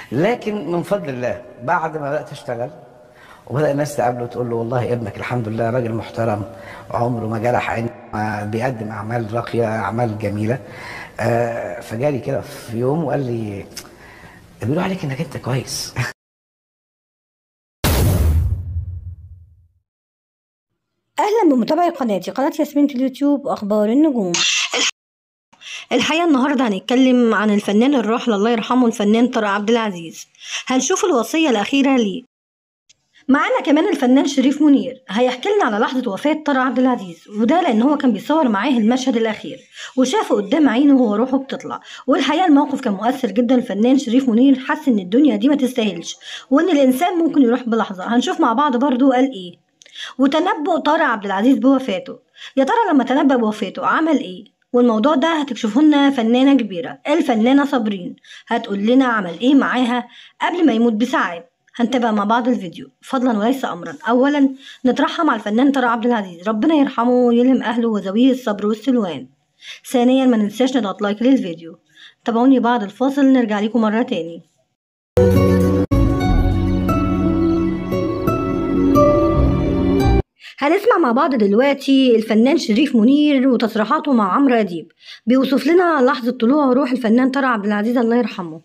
لكن من فضل الله بعد ما بدات اشتغل وبدا الناس تقابله تقول له والله ابنك الحمد لله راجل محترم عمره ما جرح عين ما بيقدم اعمال راقيه اعمال جميله آه فجالي كده في يوم وقال لي بيقولوا عليك انك انت كويس أهلا بمتابعي قناتي قناة ياسمين في اليوتيوب وأخبار النجوم الحقيقة النهاردة هنتكلم عن الفنان الراحل الله يرحمه الفنان طارق عبد العزيز هنشوف الوصية الأخيرة ليه معانا كمان الفنان شريف منير هيحكي لنا على لحظة وفاة طارق عبد العزيز وده لأن هو كان بيصور معاه المشهد الأخير وشافه قدام عينه وهو روحه بتطلع والحقيقة الموقف كان مؤثر جدا الفنان شريف منير حس إن الدنيا دي ما تستاهلش وإن الإنسان ممكن يروح بلحظة هنشوف مع بعض برضو قال إيه وتنبؤ طارق عبد العزيز بوفاته يا ترى لما تنبأ بوفاته عمل ايه والموضوع ده هتكشفه لنا فنانة كبيرة الفنانة صابرين هتقول لنا عمل ايه معاها قبل ما يموت بساعات هنتابع مع بعض الفيديو فضلا وليس امرا اولا نترحم على الفنان طارق عبد العزيز ربنا يرحمه ويلهم اهله وذويه الصبر والسلوان ثانيا ما ننساش نضغط لايك للفيديو تابعوني بعد الفاصل نرجع لكم مرة تاني هنسمع مع بعض دلوقتي الفنان شريف منير وتصريحاته مع عمرو أديب بيوصف لنا لحظة طلوع روح الفنان طارق عبد العزيز الله يرحمه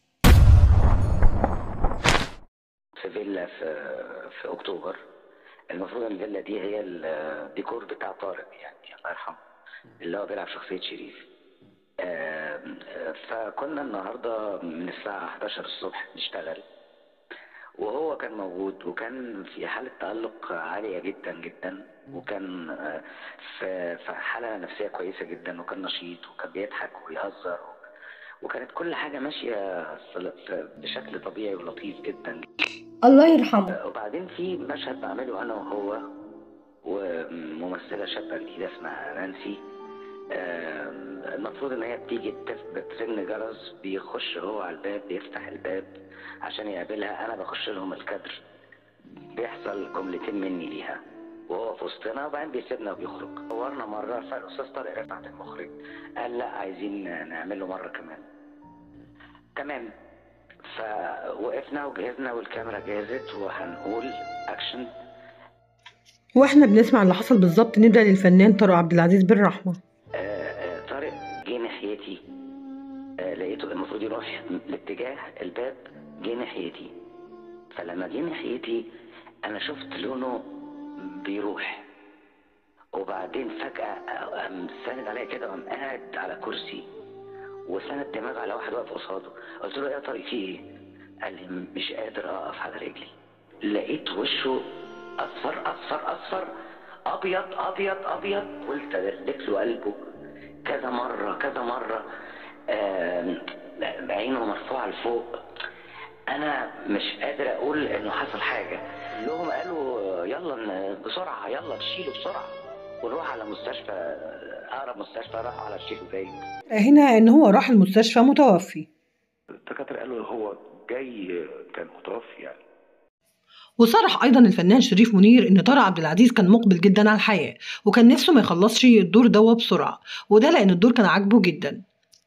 في فيلا في في اكتوبر المفروض ان الفيلا دي هي الديكور بتاع طارق يعني الله يرحمه اللي هو بيلعب شخصيه شريف آم، آه، فكنا النهارده من الساعه 11 الصبح نشتغل وهو كان موجود وكان في حالة تألق عالية جدا جدا وكان آه، في في حالة نفسية كويسة جدا وكان نشيط وكان بيضحك ويهزر وكانت كل حاجة ماشية في- في- بشكل طبيعي ولطيف جدا الله يرحمه وبعدين في مشهد بعمله انا وهو وممثله شابه جديده اسمها نانسي آم، المفروض ان هي بتيجي تف- بترن جرس بيخش هو على الباب بيفتح الباب عشان يقابلها انا بخش لهم الكادر بيحصل جملتين مني ليها وهو في وسطنا وبعدين بيسيبنا وبيخرج صورنا مره فالاستاذ طارق رفعت المخرج قال لا عايزين نعمله مره كمان تمام فوقفنا وجهزنا والكاميرا جهزت وهنقول اكشن واحنا بنسمع اللي حصل بالظبط نبدأ للفنان طارق عبد العزيز بالرحمة آه، آه، طارق جه ناحيتي آه، لقيته المفروض يروح لاتجاه الباب جه ناحيتي فلما جه ناحيتي انا شفت لونه بيروح وبعدين فجأة قام ساند عليا كده وقام قاعد على كرسي وسند دماغه على واحد واقف قصاده قلت له إيه يا طارق في ايه؟ قال لي مش قادر اقف على رجلي لقيت وشه اصفر اصفر اصفر ابيض ابيض ابيض قلت ادلك له قلبه كذا مره كذا مره آم، عينه مرفوعه لفوق انا مش قادر اقول انه حصل حاجه لهم قالوا يلا ن- بسرعه يلا نشيله بسرعه ونروح على مستشفى اقرب مستشفى راحوا على الشيخ زايد هنا ان هو راح المستشفى متوفي الدكاترة قالوا هو جاي كان متوفي يعني وصرح ايضا الفنان شريف منير ان طارق عبد العزيز كان مقبل جدا على الحياه وكان نفسه ما يخلصش الدور ده بسرعه وده لان الدور كان عاجبه جدا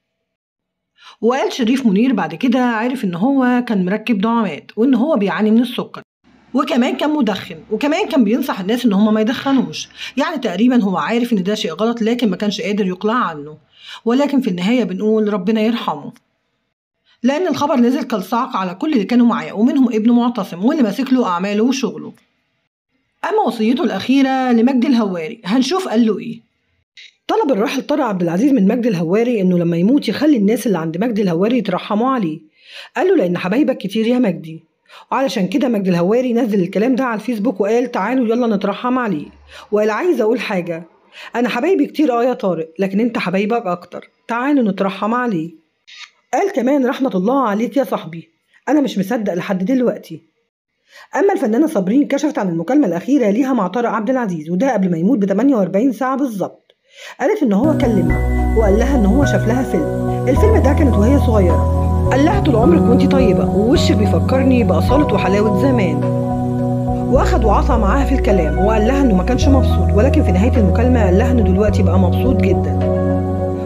وقال شريف منير بعد كده عرف ان هو كان مركب دعامات وان هو بيعاني من السكر وكمان كان مدخن وكمان كان بينصح الناس ان هم ما يدخنوش يعني تقريبا هو عارف ان ده شيء غلط لكن ما كانش قادر يقلع عنه ولكن في النهايه بنقول ربنا يرحمه لأن الخبر نزل كالصاعقة على كل اللي كانوا معاه ومنهم ابنه معتصم واللي ماسك له أعماله وشغله أما وصيته الأخيرة لمجدي الهواري هنشوف قال له إيه طلب الراحل طارق عبد العزيز من مجدي الهواري إنه لما يموت يخلي الناس اللي عند مجدي الهواري يترحموا عليه قال له لأن حبايبك كتير يا مجدي وعلشان كده مجدي الهواري نزل الكلام ده على الفيسبوك وقال تعالوا يلا نترحم عليه وقال عايز أقول حاجة أنا حبايبي كتير أه يا طارق لكن أنت حبايبك أكتر تعالوا نترحم عليه قال كمان رحمة الله عليك يا صاحبي أنا مش مصدق لحد دلوقتي أما الفنانة صابرين كشفت عن المكالمة الأخيرة ليها مع طارق عبد العزيز وده قبل ما يموت ب 48 ساعة بالظبط قالت إن هو كلمها وقال لها إن هو شاف لها فيلم الفيلم ده كانت وهي صغيرة قال لها طول عمرك وانتي طيبة ووشك بيفكرني بأصالة وحلاوة زمان واخد وعصى معاها في الكلام وقال لها انه ما كانش مبسوط ولكن في نهايه المكالمه قال لها انه دلوقتي بقى مبسوط جدا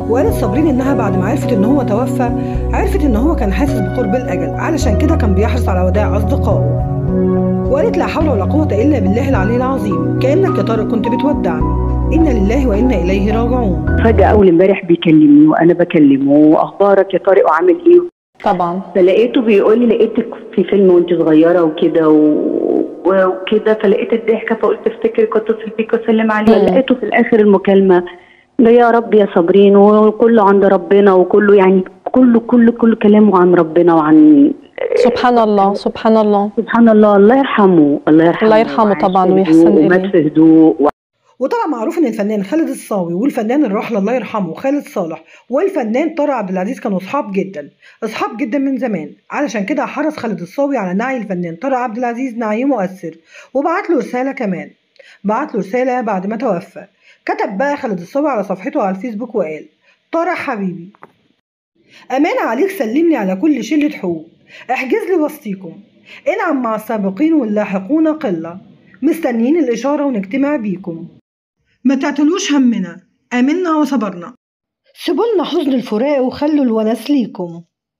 وقالت صابرين انها بعد ما عرفت ان هو توفى عرفت ان هو كان حاسس بقرب الاجل علشان كده كان بيحرص على وداع اصدقائه وقالت لا حول ولا قوه الا بالله العلي العظيم كانك يا ترى كنت بتودعني انا لله وانا اليه راجعون فجأة أول امبارح بيكلمني وأنا بكلمه وأخبارك يا طارق وعامل إيه؟ طبعا فلقيته بيقول لي لقيتك في فيلم وأنت صغيرة وكده و- وكده فلقيت الضحكة فقلت افتكر كنت اتصل بيك واسلم عليه مم. لقيته في الآخر المكالمة ده يا رب يا صابرين وكله عند ربنا وكله يعني كله كله كله كلامه عن ربنا وعن سبحان الله سبحان الله سبحان الله الله يرحمه الله يرحمه الله يرحمه وعاش طبعاً في ويحسن هدوء ومات إليه. في هدوء وطبعا معروف ان الفنان خالد الصاوي والفنان الراحل الله يرحمه خالد صالح والفنان طارق عبد العزيز كانوا اصحاب جدا اصحاب جدا من زمان علشان كده حرص خالد الصاوي على نعي الفنان طارق عبد العزيز نعي مؤثر وبعت له رساله كمان بعت له رساله بعد ما توفى كتب بقى خالد الصاوي على صفحته على الفيسبوك وقال طارق حبيبي أمانة عليك سلمني على كل شلة حقوق احجز لي وسطيكم انعم مع السابقين واللاحقون قلة مستنيين الإشارة ونجتمع بيكم ما تعتلوش همنا آمنا وصبرنا سيبولنا حزن الفراق وخلوا الونس ليكم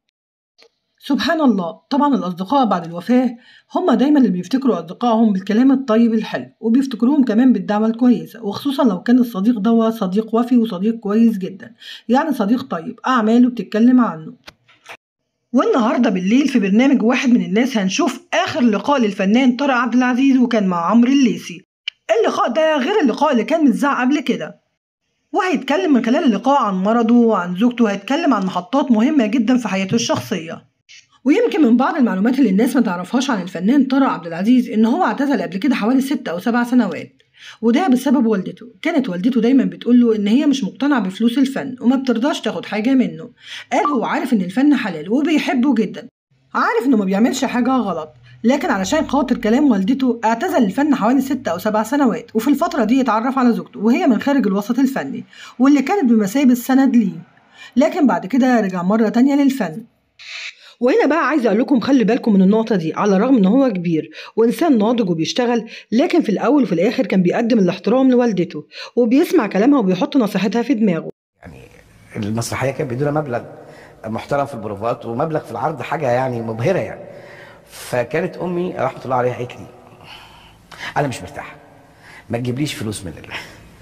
سبحان الله طبعا الأصدقاء بعد الوفاة هم دايما اللي بيفتكروا أصدقائهم بالكلام الطيب الحلو وبيفتكروهم كمان بالدعوة الكويسة وخصوصا لو كان الصديق ده صديق وفي وصديق كويس جدا يعني صديق طيب أعماله بتتكلم عنه والنهارده بالليل في برنامج واحد من الناس هنشوف آخر لقاء للفنان طارق عبد العزيز وكان مع عمرو الليثي اللقاء ده غير اللقاء اللي كان متذاع قبل كده وهيتكلم من خلال اللقاء عن مرضه وعن زوجته وهيتكلم عن محطات مهمة جدا في حياته الشخصية ويمكن من بعض المعلومات اللي الناس ما تعرفهاش عن الفنان طارق عبد العزيز إن هو اعتزل قبل كده حوالي ست أو سبع سنوات وده بسبب والدته كانت والدته دايما بتقول له إن هي مش مقتنعة بفلوس الفن وما بترضاش تاخد حاجة منه قال هو عارف إن الفن حلال وبيحبه جدا عارف إنه ما بيعملش حاجة غلط لكن علشان خاطر كلام والدته اعتزل الفن حوالي ست أو سبع سنوات وفي الفترة دي اتعرف على زوجته وهي من خارج الوسط الفني واللي كانت بمثابة سند ليه لكن بعد كده رجع مرة تانية للفن وهنا بقى عايزه اقول لكم خلي بالكم من النقطه دي على الرغم ان هو كبير وانسان ناضج وبيشتغل لكن في الاول وفي الاخر كان بيقدم الاحترام لوالدته وبيسمع كلامها وبيحط نصيحتها في دماغه يعني المسرحيه كانت بيدونا مبلغ محترم في البروفات ومبلغ في العرض حاجه يعني مبهره يعني فكانت امي رحمه الله عليها قالت لي انا مش مرتاح ما تجيبليش فلوس من الله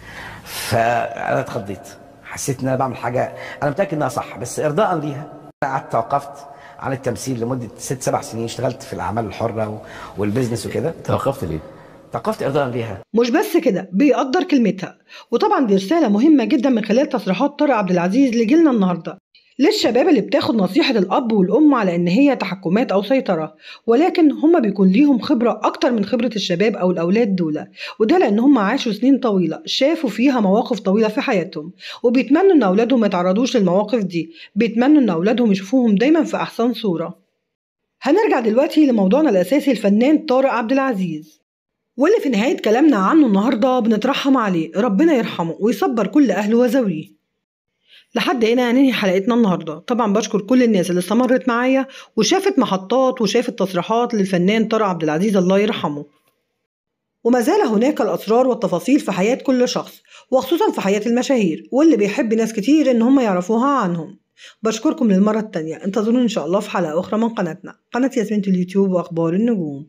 فانا اتخضيت حسيت ان انا بعمل حاجه انا متاكد انها صح بس ارضاء ليها انا قعدت توقفت عن التمثيل لمده ست سبع سنين اشتغلت في الاعمال الحره و- والبيزنس وكده توقفت ليه؟ توقفت ارضاء ليها مش بس كده بيقدر كلمتها وطبعا دي رساله مهمه جدا من خلال تصريحات طارق عبد العزيز لجيلنا النهارده للشباب اللي بتاخد نصيحة الأب والأم على إن هي تحكمات أو سيطرة ولكن هما بيكون ليهم خبرة أكتر من خبرة الشباب أو الأولاد دول وده لأن هما عاشوا سنين طويلة شافوا فيها مواقف طويلة في حياتهم وبيتمنوا إن أولادهم ما يتعرضوش للمواقف دي بيتمنوا إن أولادهم يشوفوهم دايما في أحسن صورة هنرجع دلوقتي لموضوعنا الأساسي الفنان طارق عبد العزيز واللي في نهاية كلامنا عنه النهاردة بنترحم عليه ربنا يرحمه ويصبر كل أهله وذويه لحد هنا ننهي حلقتنا النهاردة طبعا بشكر كل الناس اللي استمرت معايا وشافت محطات وشافت تصريحات للفنان طارق عبد العزيز الله يرحمه وما زال هناك الأسرار والتفاصيل في حياة كل شخص وخصوصا في حياة المشاهير واللي بيحب ناس كتير إن هم يعرفوها عنهم بشكركم للمرة التانية انتظرونا إن شاء الله في حلقة أخرى من قناتنا قناة ياسمين اليوتيوب وأخبار النجوم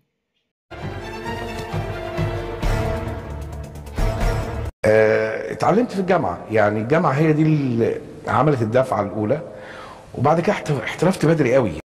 آه، اتعلمت في الجامعه يعني الجامعه هي دي اللي عملت الدفعه الاولى وبعد كده احت- احترفت بدري قوي